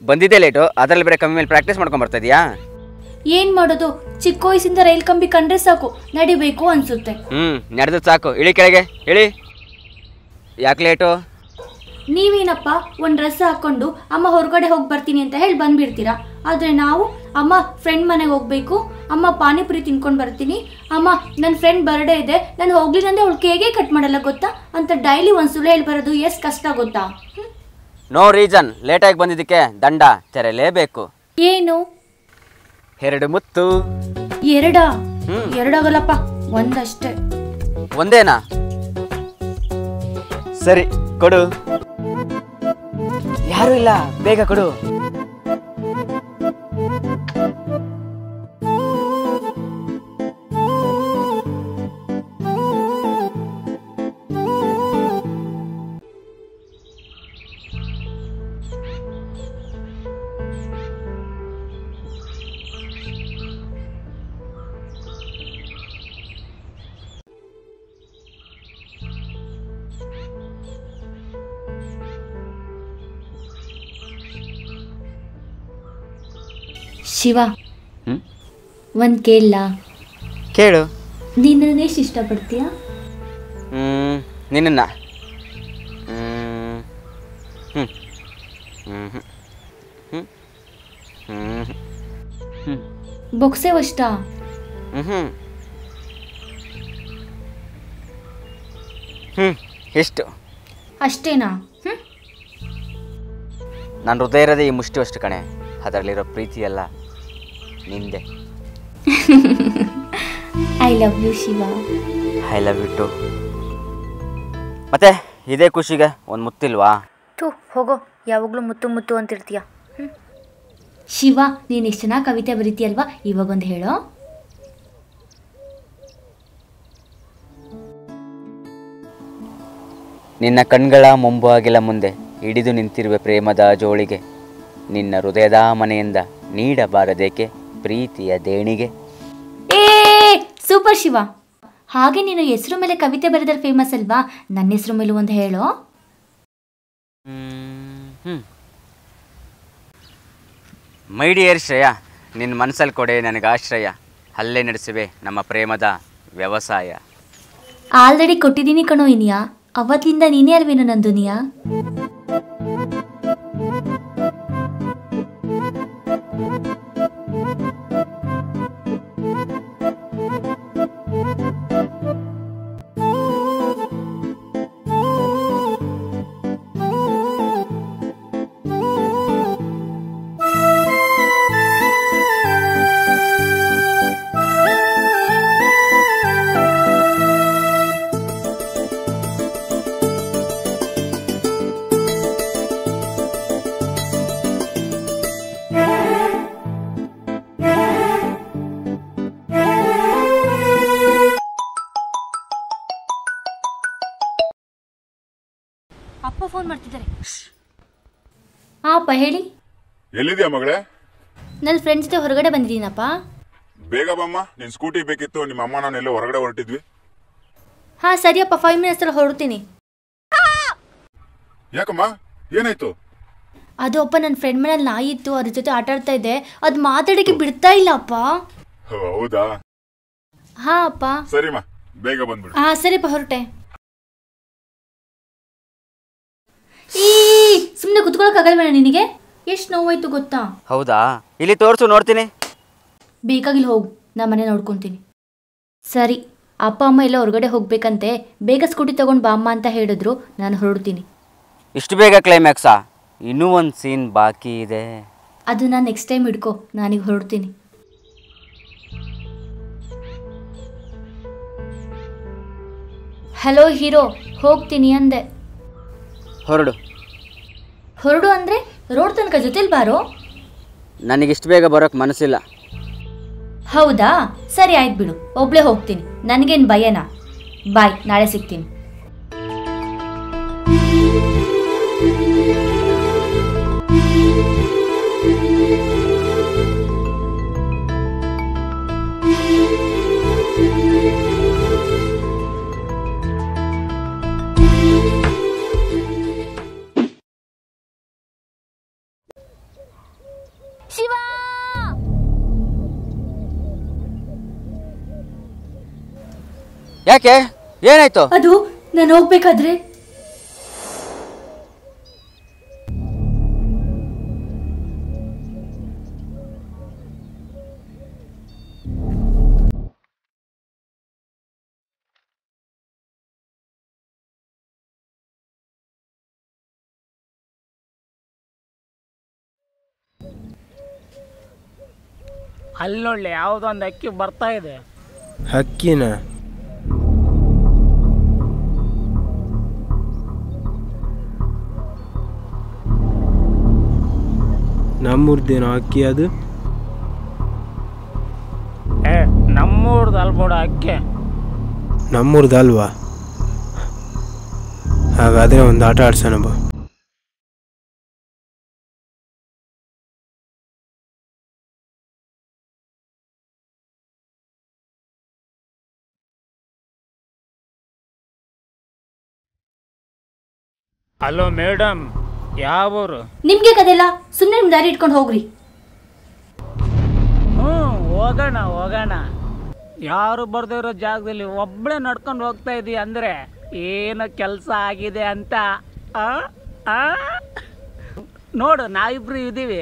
ಬಂದಿದ್ದೆ ಲೇಟು ಅದರಲ್ಲಿ ಬೇರೆ ಕಮ್ಮಿ ಮೇಲೆ ಪ್ರಾಕ್ಟೀಸ್ ಮಾಡ್ಕೊಂಡ್ ಬರ್ತಾ ಇದೀಯಾ ಏನ್ ಮಾಡೋದು ಚಿಕ್ಕ ವಯಸ್ಸಿಂದ ರೈಲ್ ಕಂಬಿ ಕಂಡ್ರೆ ಸಾಕು ನಡಿಬೇಕು ಅನ್ಸುತ್ತೆ ಹ್ಞೂ ನಡೆದು ಸಾಕು ಇಳಿ ಕೆಳಗೆ ಇಳಿ ಯಾಕೆ ಲೇಟು ನೀವೇನಪ್ಪ ಒಂದ್ ಡ್ರೆಸ್ ಹಾಕೊಂಡು ಅಮ್ಮ ಹೊರಗಡೆ ಹೋಗಿ ಬರ್ತೀನಿ ಅಂತ ಹೇಳಿ ಬಂದ್ಬಿಡ್ತೀರಾ ಆದ್ರೆ ನಾವು ಅಮ್ಮ ಫ್ರೆಂಡ್ ಮನೆಗೆ ಹೋಗ್ಬೇಕು ಅಮ್ಮ ಪಾನಿಪುರಿ ತಿನ್ಕೊಂಡು ಬರ್ತೀನಿ ಅಮ್ಮ ನನ್ನ ಫ್ರೆಂಡ್ ಬರ್ಡೇ ಇದೆ ನಾನು ಹೋಗ್ಲಿಲ್ಲ ಅಂದ್ರೆ ಅವಳು ಕೇಗೆ ಕಟ್ ಮಾಡಲ್ಲ ಗೊತ್ತಾ ಅಂತ ಡೈಲಿ ಒಂದು ಸುಳ್ಳು ಹೇಳಿ ಬರೋದು ಎಷ್ಟು ಕಷ್ಟ ಗೊತ್ತಾ ಹ್ಮ್. ನೋ ರೀಸನ್ ಲೇಟಾಗಿ ಬಂದಿದ್ದಕ್ಕೆ ದಂಡ ತೆರಲೇಬೇಕು ಏನು ಎರಡು ಮುತ್ತು ಎರಡಾ ಹ್ಮ್. ಎರಡಾಗಲ್ಲಪ್ಪ ಒಂದಷ್ಟೇ ಒಂದೇನಾ ಸರಿ ಕೊಡು ಯಾರು ಇಲ್ಲ ಬೇಗ ಕೊಡು ಶಿವ ಹ್ಮ್? ಒಂದ್ ಕೇಳ ಕೇಳು ನೀನ್ ನನ್ನ ಎಷ್ಟು ಇಷ್ಟಪಡ್ತೀಯಾ ಹ್ಮ್, ನಿನ್ನನ್ನ ಹ್ಮ್. ಹ್ಮ್. ಹ್ಮ್ ಹ್ಮ್. ಹ್ಮ್. ಹ್ಮ್ ಹ್ಮ್. ಬೊಕ್ಸೆ ಅಷ್ಟ ಹ್ಮ್ ಹ್ಮ್. ಹ್ಮ್ ಎಷ್ಟು ಅಷ್ಟೇನಾ ಹ್ಮ್ ನನ್ನ ಹೃದಯ ಇರೋದೇ ಈ ಮುಷ್ಟಿ ಅಷ್ಟು ಕಣೆ ಅದರಲ್ಲಿರೋ ಪ್ರೀತಿ ಎಲ್ಲ ನಿಂದೆ I love you Shiva I love you too ಮತ್ತೆ ಇದೇ ಖುಷಿಗೆ ಒಂದು ಮುತ್ತಿಲ್ವಾ ಥೂ ಹೋಗೋ ಯಾವಾಗಲೂ ಮುತ್ತು ಮುತ್ತು ಅಂತಿರ್ತೀಯ ಶಿವ ನೀನು ಎಷ್ಟು ಚೆನ್ನಾಗಿ ಕವಿತೆ ಬರೀತೀಯಲ್ವಾ ಇವಾಗೊಂದು ಹೇಳೋ ನಿನ್ನ ಕಣ್ಗಳ ಮುಂಬಾಗಿಲ ಮುಂದೆ ಹಿಡಿದು ನಿಂತಿರುವ ಪ್ರೇಮದ ಜೋಳಿಗೆ ನಿನ್ನ ಹೃದಯದ ಮನೆಯಿಂದ ನೀಡಬಾರದೇಕೆ ಪ್ರೀತಿಯ ದೇಣಿಗೆ ಏ ಸೂಪರ್ ಶಿವ ಹಾಗೆ ನೀನು ಹೆಸರು ಮೇಲೆ ಕವಿತೆ ಬರೆದ್ರೆ ಫೇಮಸ್ ಅಲ್ವಾ ನನ್ನ ಹೆಸರು ಮೇಲೂ ಒಂದು ಹೇಳೋ ಮೈ ಡಿಯರ್ ಶ್ರೇಯ ನಿನ್ನ ಮನಸ್ಸಲ್ಲಿ ಕೊಡೆ ನನಗೆ ಆಶ್ರಯ ಅಲ್ಲೇ ನಡೆಸುವೆ ನಮ್ಮ ಪ್ರೇಮದ ವ್ಯವಸಾಯ ಆಲ್ರೆಡಿ ಕೊಟ್ಟಿದ್ದೀನಿ ಕಣೋ ಇನಿಯಾ ಅವತ್ತಿಂದ ನೀನೇ ಅಲ್ವೇನೋ ನಂದುನಿಯಾ ಅಪ್ಪ ಫೋನ್ ಮಾಡ್ತಿದ್ದಾರೆ ಆ ಅಪ್ಪ ಹೇಳಿ ಎಲ್ಲಿದ್ಯಾ ಮಗಳೇ ನನ್ನ ಫ್ರೆಂಡ್ಸ್ ಜೊತೆ ಹೊರಗಡೆ ಬಂದಿದ್ದೀನಪ್ಪ ಬೇಗ ಬಮ್ಮ ನಿನ್ ಸ್ಕೂಟಿ ಬೇಕಿತ್ತು ನಿಮ್ಮ ಅಮ್ಮ ನಾನು ಎಲ್ಲೋ ಹೊರಗಡೆ ಹೊರಟಿದ್ವಿ ಹಾಂ ಸರಿಯಪ್ಪ ಫೈವ್ ಮಿನಿಟ್ಸಲ್ಲಿ ಹೊರಡ್ತೀನಿ ಯಾಕಮ್ಮ ಏನಾಯ್ತು ಅದು ಅಪ್ಪ ನನ್ನ ಫ್ರೆಂಡ್ ಮನೇಲಿ ನಾಯಿ ಇತ್ತು ಅದ್ರ ಜೊತೆ ಆಟ ಆಡ್ತಾ ಇದ್ದೆ ಅದು ಮಾತಾಡೋಕ್ಕೆ ಬಿಡ್ತಾ ಇಲ್ಲ ಅಪ್ಪ ಹೋ, ಹೌದಾ ಹಾಂ ಅಪ್ಪ ಸರಿಮ್ಮ ಬೇಗ ಬಂದ್ಬಿಡು ಹಾಂ ಸರಿಯಪ್ಪ ಹೊರಟೆ ಈ ಸುಮ್ಮನೆ ಕುತ್ಕೊಳಕ್ಕಾಗಲ್ವೇನ ನಿನಗೆ ಎಷ್ಟು ನೋವಾಯ್ತು ಗೊತ್ತಾ ಹೌದಾ ಇಲ್ಲಿ ತೋರಿಸು ನೋಡ್ತೀನಿ ಬೇಕಾಗಿಲ್ಲ ಹೋಗು ನಾ ಮನೆ ನೋಡ್ಕೊತೀನಿ ಸರಿ ಅಪ್ಪ ಅಮ್ಮ ಎಲ್ಲ ಹೊರಗಡೆ ಹೋಗ್ಬೇಕಂತೆ ಬೇಗ ಸ್ಕೂಟಿ ತಗೊಂಡು ಬಾ ಅಮ್ಮ ಅಂತ ಹೇಳಿದ್ರು ನಾನು ಹೊರಡ್ತೀನಿ ಇಷ್ಟು ಬೇಗ ಕ್ಲೈಮ್ಯಾಕ್ಸಾ ಇನ್ನೂ ಒಂದು ಸೀನ್ ಬಾಕಿ ಇದೆ ಅದು ನಾನು ನೆಕ್ಸ್ಟ್ ಟೈಮ್ ಹಿಡ್ಕೊ ನಾನೀಗ ಹೊರಡ್ತೀನಿ ಹಲೋ ಹೀರೋ ಹೋಗ್ತೀನಿ ಅಂದೆ ಹೊರಡು ಹೊರಡು ಅಂದರೆ ರೋಡ್ ತನಕ ಜೊತೆಲಿ ಬಾರೋ ನನಗೆ ಇಷ್ಟು ಬೇಗ ಬರೋಕ್ಕೆ ಮನಸ್ಸಿಲ್ಲ ಹೌದಾ ಸರಿ ಆಯ್ತು ಬಿಡು ಒಬ್ಳೇ ಹೋಗ್ತೀನಿ ನನಗೇನು ಭಯನಾ ಬಾಯ್ ನಾಳೆ ಸಿಗ್ತೀನಿ ಯಾಕೆ ಏನಾಯ್ತು ಅದು ನಾನು ಹೋಗ್ಬೇಕಾದ್ರೆ ಅಲ್ಲಿ ನೋಡ್ಲಿ ಯಾವುದೊಂದು ಅಕ್ಕಿ ಬರ್ತಾ ಇದೆ ಹಕ್ಕಿನ ನಮ್ಮೂರ್ದೇನೋ ಅಕ್ಕಿ ಅದು ಏ ನಮ್ಮೂರ್ದು ಅಲ್ಬೋಡ ಅಕ್ಕಿ ನಮ್ಮೂರ್ದಲ್ವಾ ಹಾಗಾದರೆ ಒಂದು ಆಟ ಆಡ್ಸೋಣ ಬಾ ಹಲೋ ಮೇಡಮ್ ಯಾವ ಊರು ನಿಮ್ಗೆ ಕದೆಲ್ಲ ಸುಮ್ಮನೆ ನಿಮ್ ದಾರಿ ಇಟ್ಕೊಂಡು ಹೋಗ್ರಿ ಹ್ಞೂ ಹೋಗೋಣ ಹೋಗೋಣ ಯಾರು ಬರ್ದೇ ಇರೋ ಜಾಗದಲ್ಲಿ ಒಬ್ಬಳೇ ನಡ್ಕೊಂಡು ಹೋಗ್ತಾ ಇದೀಯ ಅಂದರೆ ಏನೋ ಕೆಲಸ ಆಗಿದೆ ಅಂತ ಆ? ಆ? ನೋಡು ನಾವಿಬ್ರು ಇದ್ದೀವಿ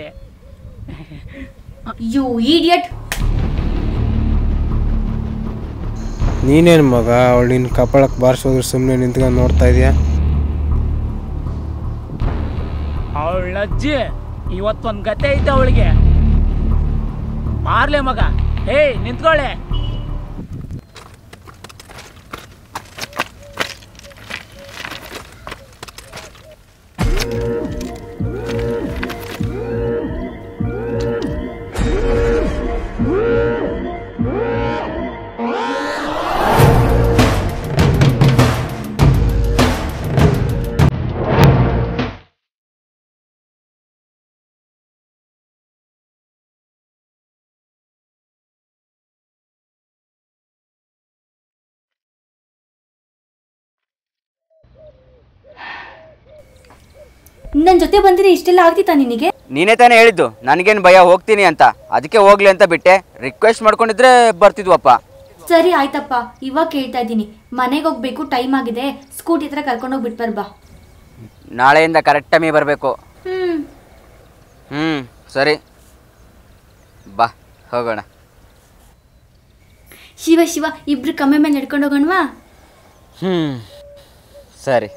ಯು ಈಡಿಯಟ್ ನೀನೇನು ಮಗ ಅವಳು ನಿನ್ನ ಕಪಾಳಕ್ಕೆ ಬಾರಿಸೋದ್ರೆ ಸುಮ್ಮನೆ ನಿಂತ್ಕೊಂಡು ನೋಡ್ತಾ ಇದೆಯಾ ಅವಳ ಅಜ್ಜಿ ಇವತ್ತೊಂದು ಗತೆ ಐತೆ ಅವಳಿಗೆ ಮಾರ್ಲೆ ಮಗ ಏಯ್ ನಿಂತ್ಕೊಳ್ಳೆ ನನ್ನ ಜೊತೆ ಬಂದಿರಿ ಇಷ್ಟೆಲ್ಲ ಆಗ್ತಿತ್ತಾ ನಿನಗೆ ನೀನೇ ತಾನೇ ಹೇಳಿದ್ದು ನನಗೇನು ಭಯ ಹೋಗ್ತೀನಿ ಅಂತ ಅದಕ್ಕೆ ಹೋಗ್ಲಿ ಅಂತ ಬಿಟ್ಟೆ ರಿಕ್ವೆಸ್ಟ್ ಮಾಡ್ಕೊಂಡಿದ್ರೆ ಬರ್ತಿದ್ವಪ್ಪ ಸರಿ ಆಯ್ತಪ್ಪ ಇವಾಗ ಕೇಳ್ತಾ ಇದ್ದೀನಿ ಮನೆಗೆ ಹೋಗ್ಬೇಕು ಟೈಮ್ ಆಗಿದೆ ಸ್ಕೂಟಿ ಹತ್ರ ಕರ್ಕೊಂಡೋಗಿ ಬಿಟ್ಬರ್ ಬಾ ನಾಳೆಯಿಂದ ಕರೆಕ್ಟ್ ಟೈಮಿಗೆ ಬರಬೇಕು ಹ್ಮ್ ಹ್ಞೂ ಸರಿ ಬಾ ಹೋಗೋಣ ಶಿವ ಶಿವ ಇಬ್ರು ಕಮ್ಮಿ ಮೇಲೆ ನಡ್ಕೊಂಡು ಹೋಗೋಣವಾ ಹ್ಞೂ ಸರಿ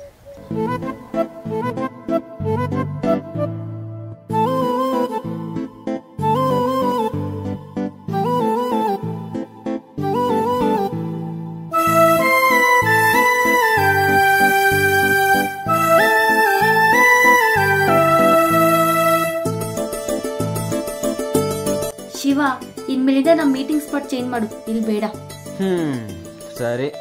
ಶಿವ ಇನ್ಮೇಲಿಂದ ನಮ್ಮ ಮೀಟಿಂಗ್ ಸ್ಪಾಟ್ ಚೇಂಜ್ ಮಾಡು ಇಲ್ಲಿ ಬೇಡ ಹ್ಞೂ ಸರಿ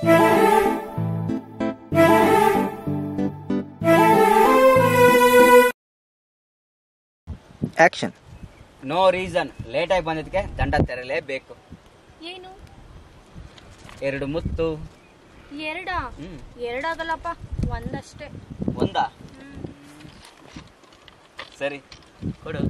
ಆ್ಯಕ್ಷನ್ ನೋ ರೀಸನ್ ಲೇಟಾಗಿ ಬಂದಿದ್ದಕ್ಕೆ ದಂಡ ತೆರಲೇಬೇಕು ಏನು ಎರಡು ಮುತ್ತು ಎರಡ ಹ್ಞೂ ಎರಡಾಗಲ್ಲಪ್ಪ ಒಂದಷ್ಟೇ ಒಂದಾ ಸರಿ ಕೊಡು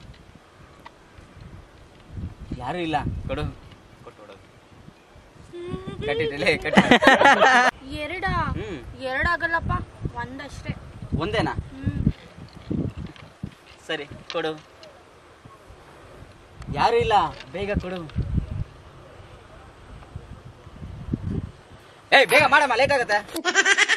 ಯಾರು ಇಲ್ಲ ಕೊಡು ಕೊಟ್ಟು ಬಿಡು ಕಟ್ಟಿಟ್ಟಲೇ ಕಟ್ಟಿ ಎರಡ ಹ್ಮ್ ಎರಡಾಗಲ್ಲಪ್ಪ ಒಂದಷ್ಟೇ ಒಂದೇನಾ ಸರಿ ಕೊಡು ಯಾರು ಇಲ್ಲ ಬೇಗ ಕೊಡು ಏಯ್ ಬೇಗ ಮಾಡಮ್ಮ ಲೇಟ್ ಆಗುತ್ತೆ